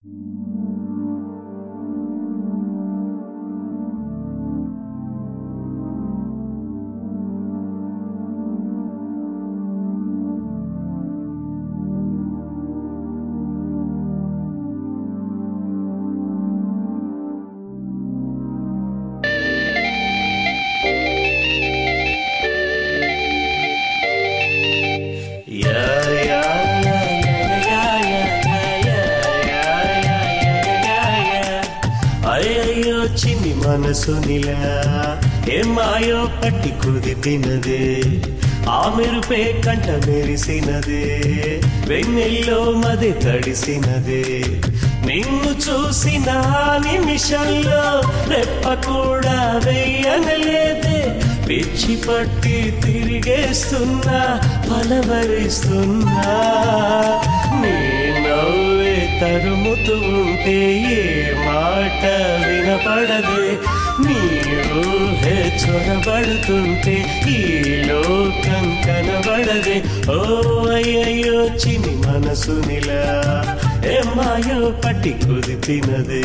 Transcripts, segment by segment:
అయ్యో చిన్ని మనసునిలా ఏమాయో పట్టి కుదిపినదే ఆ మెరుపే కంట మెరిసినదే వెన్నెల్లో మది తడిసినదే నిన్ను చూసిన నిమిషంలో రెప్ప కూడా వెయ్యనలేదే పిచ్చి పట్టి తిరిగేస్తున్నా పలవరిస్తున్నా నీ నవ్వే తరుముతూ ఉంటే ఏ మాట వినపడదే నీ ఊహే చొరబడుతుంటే ఈ లోకం కనబడదే ఓ అయ్యయ్యో చిని మనసునిలా ఏమాయో పట్టి కుదిపినదే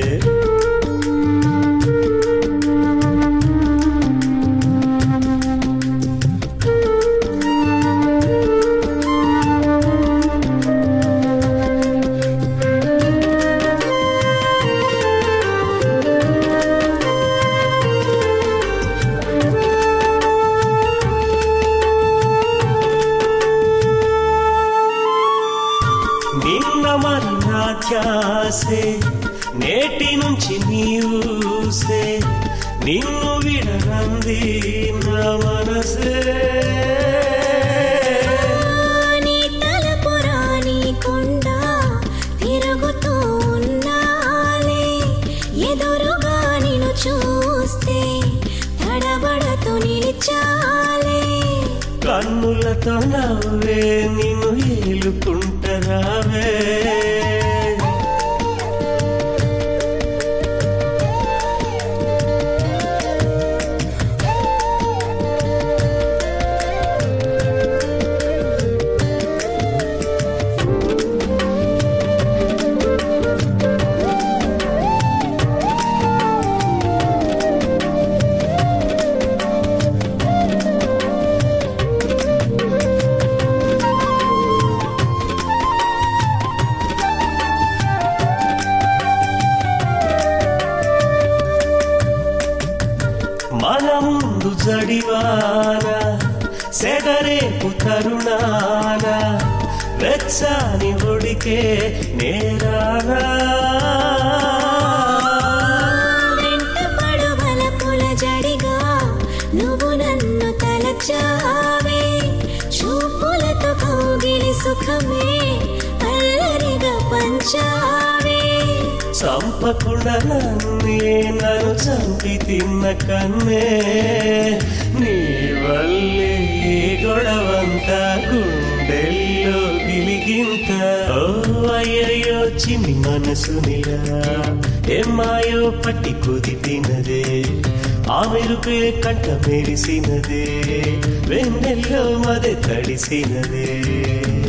నిన్న మన్నా ధ్యాసే నేటి నుంచి నీవుసే నిన్ను విడరంది నా మనసే నీ తలపురాని కొండ తిరుగుతూ ఉన్నాలే ఎదురుగా నిన్ను చూస్తే తడబడతూ నిలిచాలే కన్నులతో నవ్వే నిన్ను ఏలుకుంటరావే మన ముందు జడివాన సెగరేపు తరుణాన వెచ్చాని ఒడికే నేరానా వెంట పడువల పుల జడిగా నువ్వు నన్ను తలచావే చూపులతో కౌగిలి సుఖమే అల్లరిగా పంచావే చంపకుండా నన్నే నన్ను చంపి తిన్న కన్నే నీ వల్లే ఈ గొడవంతా గుండెల్లో గిలిగింత ఓ అయ్యయ్యో చిన్ని మనసునిలా ఏమాయో పట్టి కుదిపినదే ఆ మెరుపే కంట మెరిసినదే వెన్నెల్లో మదే తడిసినదే